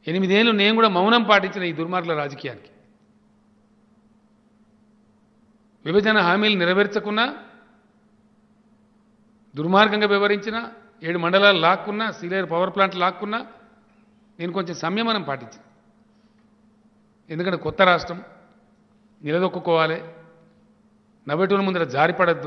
ఎనిమిదేళ్ళు నేను కూడా మౌనం పాటించిన ఈ దుర్మార్గుల రాజకీయానికి విభజన హామీలు నెరవేర్చకున్నా దుర్మార్గంగా వివరించిన ఏడు మండలాలు లాక్కున్నా సీలేరు పవర్ ప్లాంట్ లాక్కున్నా నేను కొంచెం సంయమనం పాటించిన ఎందుకంటే కొత్త రాష్ట్రం నిలదొక్కుకోవాలి నవ్వెటుల ముందర జారిపడద్దు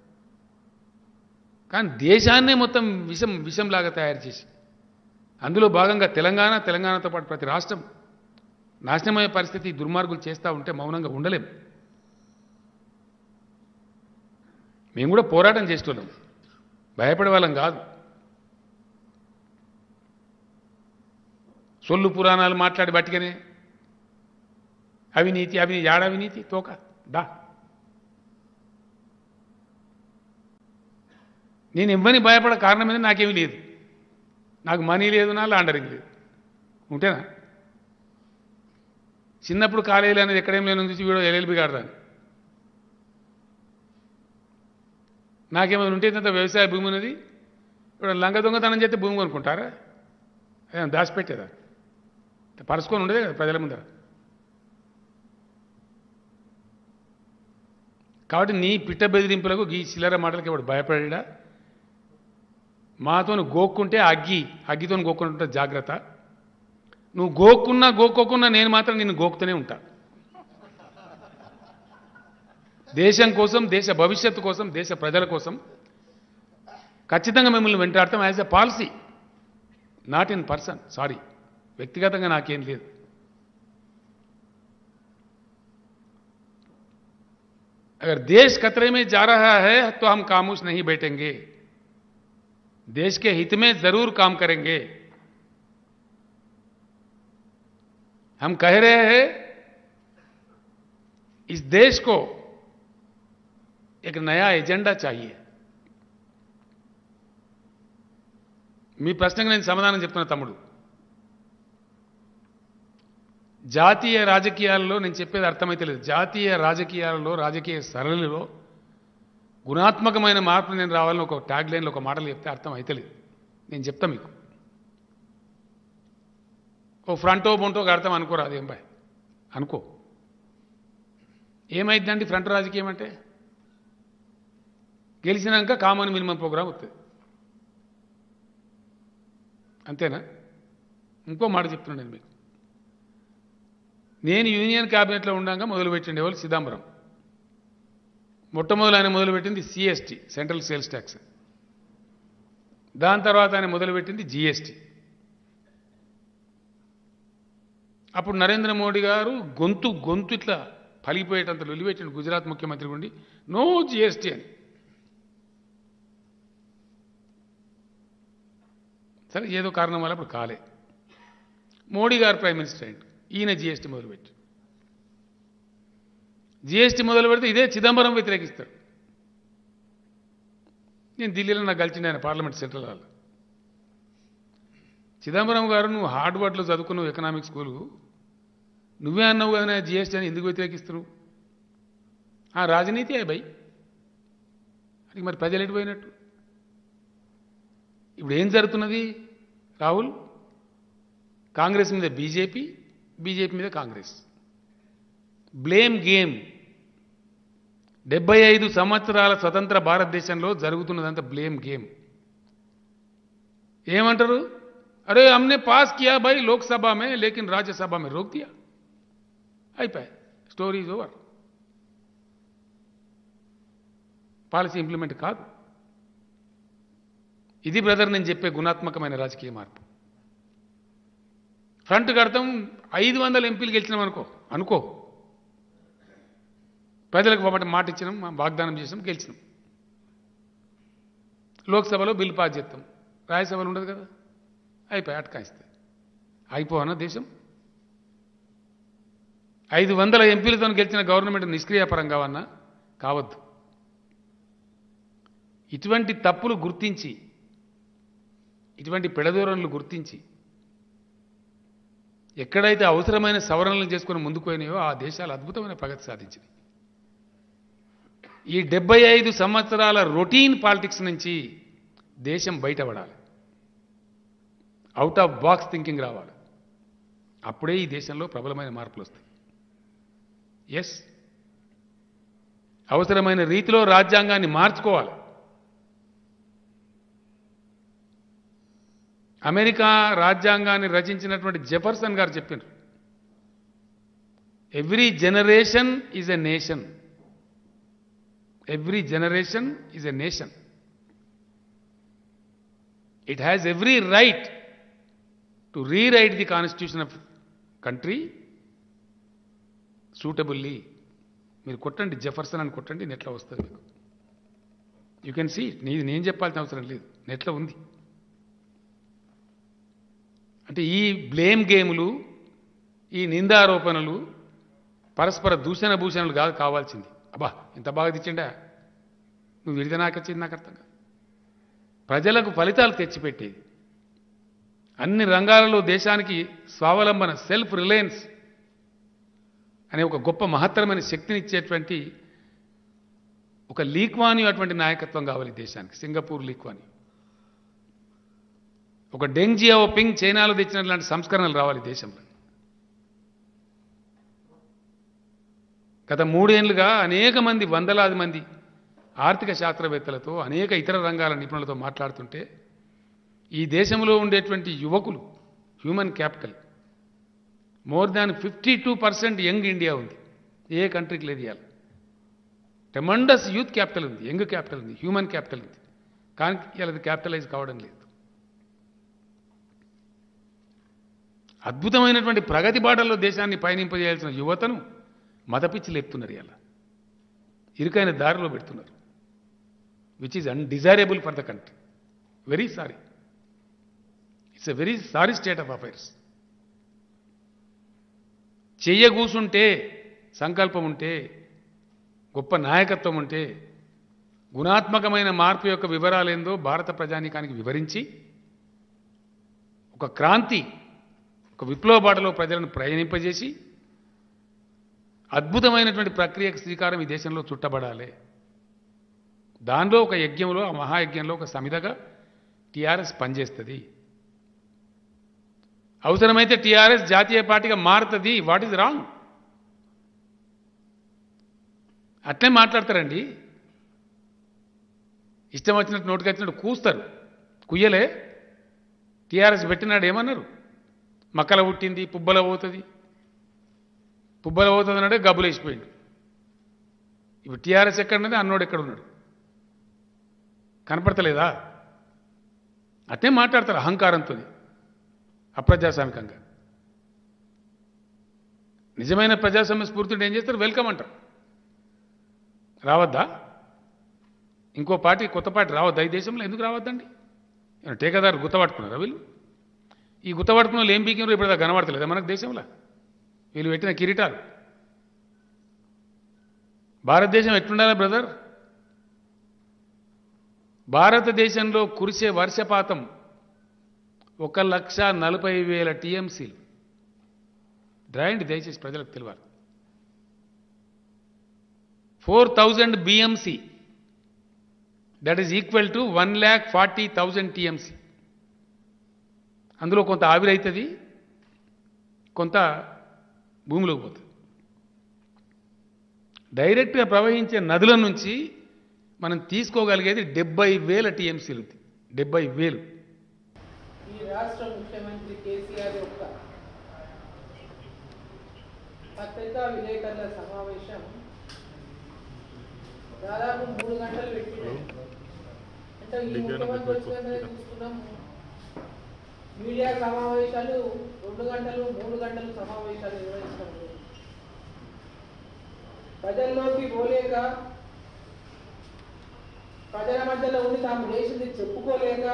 కానీ దేశాన్నే మొత్తం విషం విషంలాగా తయారు చేసి అందులో భాగంగా తెలంగాణ తెలంగాణతో పాటు ప్రతి రాష్ట్రం నాశనమయ్యే పరిస్థితి ఈ దుర్మార్గులు చేస్తూ ఉంటే మౌనంగా ఉండలేం మేము కూడా పోరాటం చేస్తున్నాం భయపడే వాళ్ళం కాదు సొల్లు పురాణాలు మాట్లాడి బట్టిగానే అవినీతి అవినీతి యాడ అవినీతి తోక దా నేను ఇవ్వని భయపడ కారణం మీద నాకేమీ లేదు నాకు మనీ లేదు నా లాండరింగ్ లేదు ఉంటేనా చిన్నప్పుడు కాలేజీలు అనేది ఎక్కడేం లేని చూసి వీడు ఎల్ఎల్బి కాడదాన్ని నాకేమైనా ఉంటే ఇంత వ్యవసాయ భూమి ఉన్నది ఇప్పుడు లంగ దొంగతనం చేస్తే భూమి కొనుక్కుంటారా అదే దాచిపెట్టేదా పరుచుకొని ఉండేదే కదా ప్రజల ముందర కాబట్టి నీ పిట్ట బెదిరింపులకు ఈ చిల్లర మాటలకి ఇప్పుడు భయపడా మాతో గోక్కుంటే అగ్గి అగ్గితో గోక్కుంటుంటే జాగ్రత్త నువ్వు గోక్కున్నా గోక్కోకున్నా నేను మాత్రం నిన్ను గోకుతూనే ఉంటా దేశం కోసం దేశ భవిష్యత్తు కోసం దేశ ప్రజల కోసం ఖచ్చితంగా మిమ్మల్ని వెంటాడతాం as a policy not in person sorry వ్యక్తిగతంగా నాకేం లేదు अगर देश खतरे में जा रहा है तो हम खामोश नहीं बैठेंगे देश के हित में जरूर काम करेंगे हम कह रहे हैं इस देश को एक नया एजेंडा चाहिए మీ ప్రశ్నకు నేను సమాధానం చెప్తున్నా తమ్ముడు జాతీయ రాజకీయాల్లో నేను చెప్పేది అర్థమైతే లేదు జాతీయ రాజకీయాలలో రాజకీయ సరళిలో గుణాత్మకమైన మార్పు నేను రావాలని ఒక ట్యాగ్ లైన్లో ఒక మాటలు చెప్తే అర్థం అయితలేదు నేను చెప్తా మీకు ఓ ఫ్రంటో బొంటో అర్థం అనుకోరా అదేం బాయ్ అనుకో ఏమైందండి ఫ్రంట్ రాజకీయం అంటే గెలిచినాక కామన్ మినిమం ప్రోగ్రామ్ వస్తుంది అంతేనా ఇంకో మాట చెప్తున్నాను నేను మీకు నేను యూనియన్ క్యాబినెట్లో ఉండగా మొదలుపెట్టిండే వాళ్ళు సిదంబరం మొట్టమొదలు ఆయన మొదలుపెట్టింది సిఎస్టీ సెంట్రల్ సేల్స్ ట్యాక్స్ దాని తర్వాత ఆయన మొదలుపెట్టింది జిఎస్టీ అప్పుడు నరేంద్ర మోడీ గారు గొంతు గొంతు ఇట్లా పలిగిపోయేటంత లొలిపెట్టిండు గుజరాత్ ముఖ్యమంత్రి ఉండి నో జిఎస్టీ అని సరే ఏదో కారణం వల్ల అప్పుడు కాలే మోడీ గారు ప్రైమ్ మినిస్టర్ అయింది ఈయన జిఎస్టీ మొదలుపెట్టి జిఎస్టీ మొదలు పెడితే ఇదే చిదంబరం వ్యతిరేకిస్తాడు నేను ఢిల్లీలో నాకు కలిసింది ఆయన పార్లమెంట్ సెంట్రల్ హాల్ చిదంబరం గారు నువ్వు హార్డ్వర్డ్లో చదువుకున్నావు ఎకనామిక్ స్కూలు నువ్వే అన్నావు కదా జిఎస్టీ అని ఎందుకు వ్యతిరేకిస్తున్నావు ఆ రాజనీతి అయ్యి బై అది మరి ప్రజలు ఎటుపోయినట్టు ఇప్పుడు ఏం జరుగుతున్నది రాహుల్ కాంగ్రెస్ మీద బీజేపీ బీజేపీ మీద కాంగ్రెస్ బ్లేమ్ గేమ్ డెబ్బై ఐదు సంవత్సరాల స్వతంత్ర భారతదేశంలో జరుగుతున్నదంతా బ్లేమ్ గేమ్ ఏమంటారు అరే हमने पास किया भाई लोकसभा में लेकिन राज्यसभा में रोक दिया అయిపోయా story is over policy implement కాదు ఇది బ్రదర్ నేను చెప్పే గుణాత్మకమైన రాజకీయ మార్పు ఫ్రంట్ కడతాం ఐదు వందల ఎంపీలు గెలిచినాం అనుకో అనుకో ప్రజలకు ఒకటి మాట ఇచ్చినాం మా వాగ్దానం చేసినాం గెలిచినాం లోక్సభలో బిల్లు పాస్ చేస్తాం రాజ్యసభలో ఉండదు కదా అయిపోయి అటకాయిస్తాయి అయిపోవనా దేశం ఐదు వందల ఎంపీలతో గెలిచిన గవర్నమెంట్ నిష్క్రియాపరం కావన్నా కావద్దు ఇటువంటి తప్పులు గుర్తించి ఇటువంటి పెడదూరణలు గుర్తించి ఎక్కడైతే అవసరమైన సవరణలు చేసుకుని ముందుకు పోయినాయో ఆ దేశాలు అద్భుతమైన ప్రగతి సాధించింది ఈ డెబ్బై ఐదు సంవత్సరాల రొటీన్ పాలిటిక్స్ నుంచి దేశం బయటపడాలి అవుట్ ఆఫ్ బాక్స్ థింకింగ్ రావాలి అప్పుడే ఈ దేశంలో ప్రబలమైన మార్పులు వస్తాయి ఎస్ అవసరమైన రీతిలో రాజ్యాంగాన్ని మార్చుకోవాలి అమెరికా రాజ్యాంగాన్ని రచించినటువంటి జెఫర్సన్ గారు చెప్పినారు every generation is a nation every generation is a nation it has every right to rewrite the constitution of country suitably మీరు కొట్టండి జెఫర్సన్ అని కొట్టండి నెట్లో వస్తుంది మీకు యూ కెన్ సీ నీ నేను చెప్పాల్సిన అవసరం లేదు నెట్లో ఉంది అంటే ఈ బ్లేమ్ గేములు ఈ నిందారోపణలు పరస్పర దూషణ భూషణలు కాదు కావాల్సింది అబ్బా ఇంత బాగా తెచ్చిండా నువ్వు విడితే నాకు వచ్చింది నాకు అర్థం కాదు ప్రజలకు ఫలితాలు తెచ్చిపెట్టేది అన్ని రంగాలలో దేశానికి స్వావలంబన సెల్ఫ్ రిలయన్స్ అనే ఒక గొప్ప మహత్తరమైన శక్తిని ఇచ్చేటువంటి ఒక లీక్వాని అటువంటి నాయకత్వం కావాలి దేశానికి సింగపూర్ లీక్వాని ఒక డెంగ్ జియాఓ పింగ్ చైనాలో తెచ్చినట్లాంటి సంస్కరణలు రావాలి దేశంలో గత మూడేళ్లుగా అనేక మంది వందలాది మంది ఆర్థిక శాస్త్రవేత్తలతో అనేక ఇతర రంగాల నిపుణులతో మాట్లాడుతుంటే ఈ దేశంలో ఉండేటువంటి యువకులు human capital more than fifty two percent young India ఉంది ఏ కంట్రీకి లేదు ఇవాళ టెమండస్ యూత్ క్యాపిటల్ ఉంది యంగ్ క్యాపిటల్ ఉంది హ్యూమన్ క్యాపిటల్ ఉంది కానీ ఇలా క్యాపిటలైజ్ కావడం లేదు అద్భుతమైనటువంటి ప్రగతి బాటల్లో దేశాన్ని పయనింపజేయాల్సిన యువతను మతపిచ్చి లేపుతున్నారు ఇలా ఇరుకైన దారిలో పెడుతున్నారు which is undesirable for the country very sorry it's a very sorry state of affairs చెయ్య కూసుంటే సంకల్పం ఉంటే గొప్ప నాయకత్వం ఉంటే గుణాత్మకమైన మార్పు యొక్క వివరాలేందో భారత ప్రజానీకానికి వివరించి ఒక క్రాంతి ఒక విప్లవ బాటలో ప్రజలను ప్రయాణింపజేసి అద్భుతమైనటువంటి ప్రక్రియకు శ్రీకారం ఈ దేశంలో చుట్టబడాలి దానిలో ఒక యజ్ఞంలో ఆ మహాయజ్ఞంలో ఒక సమిధగా టీఆర్ఎస్ పనిచేస్తుంది అవసరమైతే టీఆర్ఎస్ జాతీయ పార్టీగా మారుతుంది వాట్ ఈజ్ రాంగ్ అట్లే మాట్లాడతారండి ఇష్టం వచ్చినట్టు నోటికి వచ్చినట్టు కూస్తారు కుయ్యలే టీఆర్ఎస్ పెట్టినాడు ఏమన్నారు మక్కల పుట్టింది పుబ్బల పోతుంది పుబ్బల పోతుంది అన్నాడే గబ్బులు వేసిపోయింది ఇప్పుడు టీఆర్ఎస్ ఎక్కడున్నది అన్నోడు ఎక్కడ ఉన్నాడు కనపడతలేదా అట్టే మాట్లాడతారు అహంకారంతో అప్రజాస్వామికంగా నిజమైన ప్రజాస్వామ్య స్ఫూర్తిని ఏం చేస్తారు వెల్కమ్ అంటారు రావద్దా ఇంకో పార్టీ కొత్త పార్టీ రావద్దా ఈ దేశంలో ఎందుకు రావద్దండి ఏమైనా ఠేకాదారు గుత్తపట్టుకున్నారా వీళ్ళు ఈ గుత్తపట్టుకున్న వాళ్ళు ఏం పీకినారో ఇప్పుడు దాకా కనబడతలేదా మనకు దేశంలో వీళ్ళు పెట్టిన కిరీటాలు భారతదేశం ఎట్లుండాలి బ్రదర్ భారతదేశంలో కురిసే వర్షపాతం ఒక లక్ష నలభై వేల టీఎంసీలు రాయండి దయచేసి ప్రజలకు తెలియాలి four thousand BMC that is equal to one lakh forty thousand TMC అందులో కొంత ఆవిరైతుంది కొంత భూమిలోకి పోతుంది డైరెక్ట్గా ప్రవహించే నదుల నుంచి మనం తీసుకోగలిగేది డెబ్బై వేల టీఎంసీలు ఉంది డెబ్బై వేలు ఈ రాష్ట్ర ముఖ్యమంత్రి కేసీఆర్ యొక్క పత్రికా విలేకరుల సమావేశం దాదాపు మూడు గంటలు పెట్టింది అంటే ఈ ముఖ్యమంత్రి వచ్చిన చూస్తున్నాం మీడియా సమావేశాలు రెండు గంటలు మూడు గంటలు సమావేశాలు నిర్వహించడం లేదు. ప్రజల్లోకి పోలేక ప్రజల మధ్యలో ఉండి తాము చేసింది చెప్పుకోలేక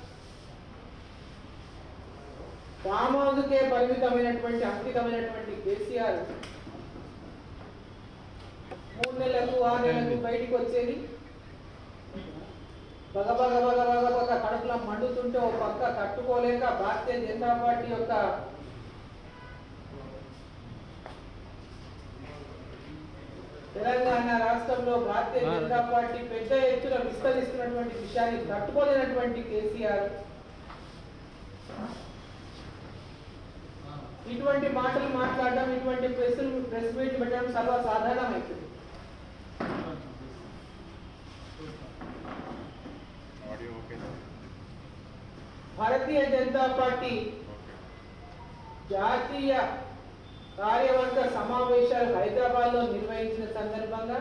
ఫామ్ హౌస్కే పరిమితమైనటువంటి అంకితమైనటువంటి కేసీఆర్ మూడు నెలలకు ఆరు నెలలకు బయటికి వచ్చేది బగ బగ బగ బగ బగ కడుపులో మండుతుంటే ఒక పక్క కట్టుకోలేక భారతీయ జనతా పార్టీ యొక్క తెలంగాణ రాష్ట్రంలో భారతీయ జనతా పార్టీ పెద్ద ఎత్తున విస్తరిస్తున్నటువంటి విషయాన్ని తట్టుకోలేనటువంటి కేసీఆర్ ఇటువంటి మాటలు మాట్లాడడం ఇటువంటి ప్రెస్ ప్రెస్ మీట్ పెట్టడం సర్వసాధారణమైంది audio okay Bharatiya Janata Party జాతీయ కార్యవర్గ సమావేశాలు హైదరాబాద్ లో నిర్వహించిన సందర్భంగా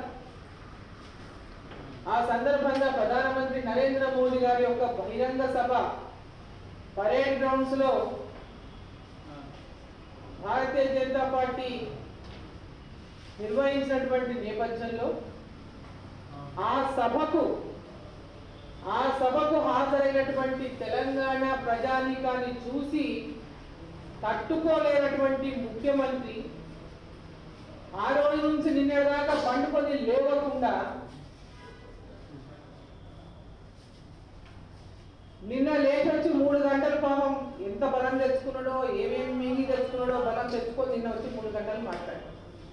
ఆ సందర్భంగా ప్రధానమంత్రి నరేంద్ర మోదీ గారి యొక్క బహిరంగ సభ పరేడ్ గ్రౌండ్స్ లో భారతీయ జనతా పార్టీ నిర్వహించినటువంటి నేపథ్యంలో ఆ సభకు ఆ సభకు హాజరైనటువంటి తెలంగాణ ప్రజానీకాన్ని చూసి తట్టుకోలేనటువంటి ముఖ్యమంత్రి ఆ రోజు నుంచి నిన్నటిదాకా పండుకొని లేవకుండా నిన్న లేచొచ్చి మూడు గంటల పాపం ఎంత బలం తెచ్చుకున్నాడో ఏమేమి మింగి తెచ్చుకున్నాడో బలం తెచ్చుకొని నిన్న వచ్చి మూడు గంటలు మాట్లాడాడు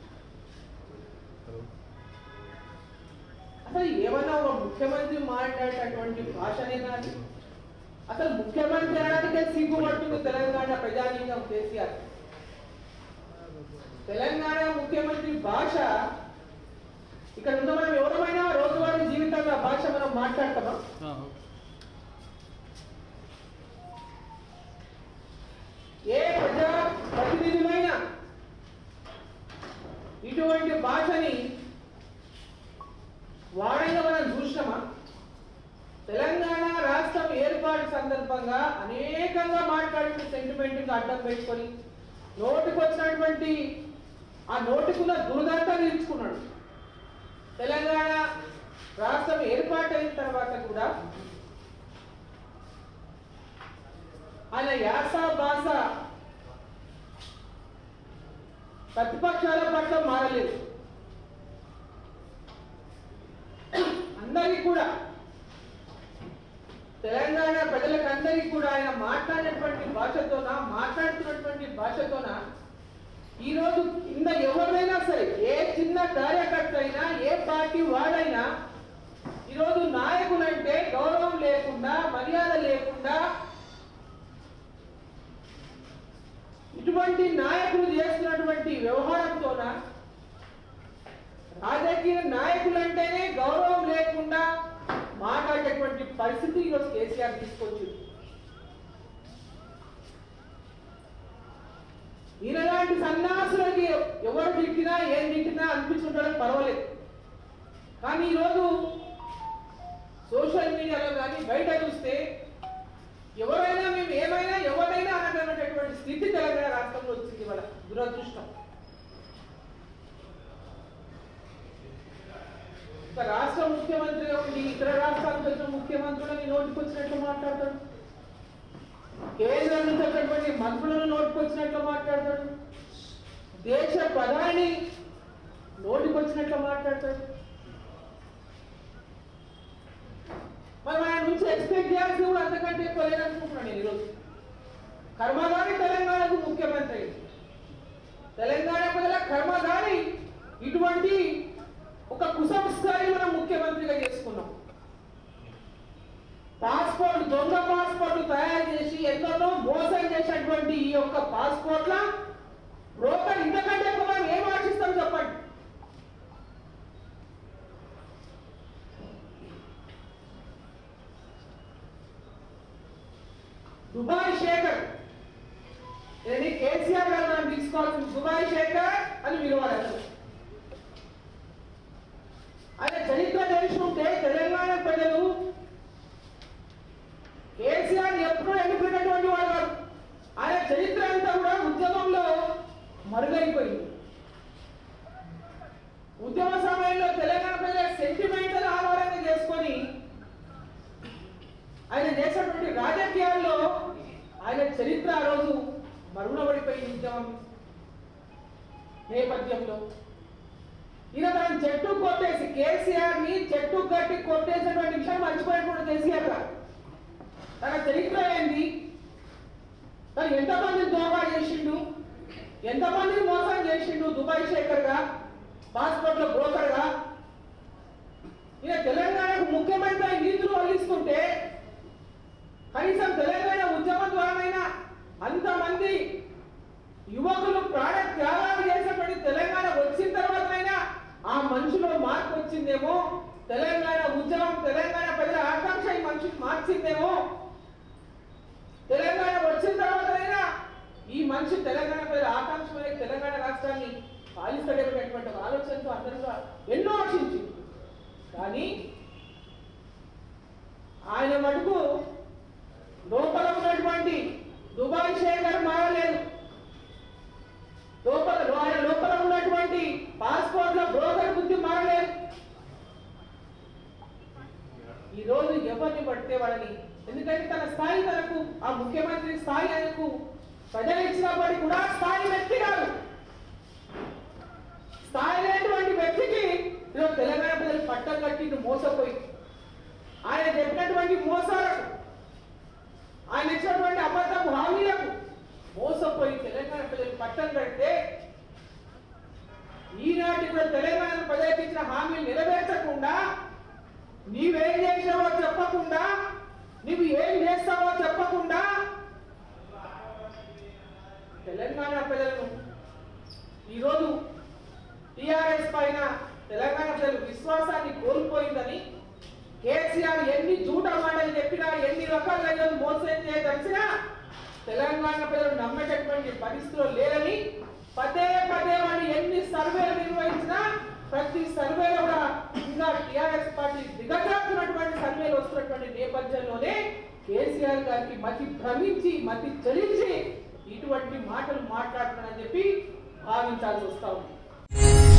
అసలు ఏమన్నా ఒక ముఖ్యమంత్రి మాట్లాడేటటువంటి భాషనేనా అది అసలు ముఖ్యమంత్రి అనడానికే సిగ్గుపడుతుంది తెలంగాణ ప్రజానీకం కేసీఆర్ తెలంగాణ ముఖ్యమంత్రి భాష ఇక్కడ ఉన్న మనం ఎవరమైనా రోజువారీ జీవితంలో ఆ భాష మనం మాట్లాడతామా ఏ ప్రజా ప్రతినిధులైనా ఇటువంటి భాషని వాడంగా మనం చూసినామా తెలంగాణ రాష్ట్రం ఏర్పాటు సందర్భంగా అనేకంగా మాట్లాడిన సెంటిమెంట్ అడ్డం పెట్టుకొని నోటికి వచ్చినటువంటి ఆ నోటికున్న దురదంతా తీర్చుకున్నాడు తెలంగాణ రాష్ట్రం ఏర్పాటైన తర్వాత కూడా ఆయన యాస భాష ప్రతిపక్షాల పట్ల మారలేదు అందరికీ కూడా తెలంగాణ ప్రజలకందరికీ కూడా ఆయన మాట్లాడినటువంటి భాషతోన మాట్లాడుతున్నటువంటి భాషతోన ఈరోజు కింద ఎవరైనా సరే ఏ చిన్న కార్యకర్త అయినా ఏ పార్టీ వాడైనా ఈరోజు నాయకులంటే గౌరవం లేకుండా మర్యాద లేకుండా ఇటువంటి నాయకులు చేస్తున్నటువంటి వ్యవహారంతోన రాజకీయ నాయకులంటేనే గౌరవం లేకుండా మాట్లాడేటువంటి పరిస్థితి ఈరోజు కేసీఆర్ తీసుకొచ్చింది ఈయనలాంటి సన్యాసులకి ఎవరు తిట్టినా ఏం తిట్టినా అనిపించుంటారో పర్వాలేదు కానీ ఈరోజు సోషల్ మీడియాలో కానీ బయట చూస్తే ఎవరైనా మేము ఏమైనా ఎవరైనా అనగలనేటటువంటి స్థితి తెలంగాణ రాష్ట్రంలో వచ్చింది వాళ్ళ దురదృష్టం ఒక రాష్ట్ర ముఖ్యమంత్రిగా ఉండి ఇతర రాష్ట్రాలకు వచ్చిన ముఖ్యమంత్రులని నోటికి వచ్చినట్లు మాట్లాడతాడు కేంద్రం నుంచి వచ్చినటువంటి మంత్రులను నోటికి వచ్చినట్లు మాట్లాడతాడు దేశ ప్రధాని నోటికి వచ్చినట్లు మాట్లాడతాడు మనం ఆయన నుంచి ఎక్స్పెక్ట్ చేయాల్సి కూడా అంతకంటే ఎక్కువ లేదనుకుంటున్నాను నేను ఈరోజు కర్మగారి తెలంగాణకు ముఖ్యమంత్రి అయింది. తెలంగాణ ప్రజల కర్మగారి ఇటువంటి ఒక కుసంస్కారి మనం ముఖ్యమంత్రిగా చేసుకున్నాం పాస్పోర్ట్ దొంగ పాస్పోర్ట్ తయారు చేసి ఎందరో మోసం చేసినటువంటి ఈ యొక్క పాస్పోర్ట్ల బ్రోకర్ ఇంతకంటే ఎక్కువ మనం ఏం ఆశిస్తాం చెప్పండి దుబాయ్ శేఖర్ ఇది కేసీఆర్ గారు మనం తీసుకోవాల్సిన దుబాయ్ శేఖర్ అని పిలవాలి అసలు ఆయన చరిత్ర తెలుసుకుంటే తెలంగాణ ప్రజలు కేసీఆర్ ఎప్పుడూ ఎన్నుకున్నటువంటి వాడు కాదు ఆయన చరిత్ర అంతా కూడా ఉద్యమంలో మరుగైపోయింది ఉద్యమ సమయంలో తెలంగాణ ప్రజల సెంటిమెంటల్ ఆధారంగా చేసుకొని ఆయన చేసినటువంటి రాజకీయాల్లో ఆయన చరిత్ర ఆ రోజు మరుగున పడిపోయింది ఉద్యమం నేపథ్యంలో ఈయన తన చెట్టు కొట్టేసి కేసీఆర్ ని చెట్టు కట్టి కొట్టేసినటువంటి విషయం మర్చిపోయినప్పుడు కేసీఆర్ గారు తన చరిత్ర ఏంది తను ఎంతమంది దోహా చేసిండు ఎంతమందిని మోసం చేసిండు దుబాయ్ శేఖర్ గా పాస్పోర్ట్ల బ్రోకర్ గా ఈయన తెలంగాణకు ముఖ్యమంత్రి అయి నీతులు వల్లిస్తుంటే కనీసం తెలంగాణ ఉద్యమం ద్వారానైనా అంతమంది యువ మనిషిలో మార్పు వచ్చిందేమో తెలంగాణ ఉద్యమం తెలంగాణ ప్రజల ఆకాంక్ష ఈ మనిషిని మార్చిందేమో తెలంగాణ వచ్చిన తర్వాతైనా ఈ మనిషి తెలంగాణ ప్రజల ఆకాంక్ష మేరకు తెలంగాణ రాష్ట్రాన్ని పాలిస్తాడేటటువంటి ఒక ఆలోచనతో అందరూ ఎన్నో ఆశించింది కానీ ఆయన మటుకు లోపల ఉన్నటువంటి దుబాయ్ శేఖర్ మారలేదు లోపల ఆయన లోపల ఉన్నటువంటి పాస్పోర్ట్ లో బ్రోకర్ బుద్ధి మారలేదు ఈ రోజు ఎవరిని పడితే వాళ్ళని ఎందుకంటే తన స్థాయి తనకు ఆ ముఖ్యమంత్రి స్థాయి ఆయనకు ప్రజలు ఇచ్చినప్పటికీ కూడా స్థాయి వ్యక్తి కాదు స్థాయి లేనటువంటి వ్యక్తికి ఈరోజు తెలంగాణ ప్రజలు పట్టం కట్టి మోసపోయి ఆయన చెప్పినటువంటి మోసాలకు ఆయన ఇచ్చినటువంటి అబద్ధపు హామీలకు మోసపోయి తెలంగాణ ప్రజలు పట్టం కడితే ఈనాటి కూడా తెలంగాణ ప్రజలకు ఇచ్చిన హామీలు నెరవేర్చకుండా నీవేం చేసావో చెప్పకుండా నువ్వు ఏం చేస్తావో చెప్పకుండా తెలంగాణ ప్రజలను ఈరోజు టిఆర్ఎస్ పైన తెలంగాణ ప్రజలు విశ్వాసాన్ని కోల్పోయిందని కేసీఆర్ ఎన్ని జూట మాటలు చెప్పినా ఎన్ని రకాలుగా ఈరోజు మోసం చేయదలిసినా తెలంగాణ ప్రజలు నమ్మేటటువంటి పరిస్థితిలో లేరని పదే పదే వాళ్ళు ఎన్ని సర్వేలు నిర్వహించినా ప్రతి సర్వేలో కూడా ఇంకా టిఆర్ఎస్ పార్టీ దిగజారుతున్నటువంటి సర్వేలు వస్తున్నటువంటి నేపథ్యంలోనే కేసీఆర్ గారికి మతి భ్రమించి మతి చలించి ఇటువంటి మాటలు మాట్లాడుతున్నారని చెప్పి భావించాల్సి వస్తా ఉంది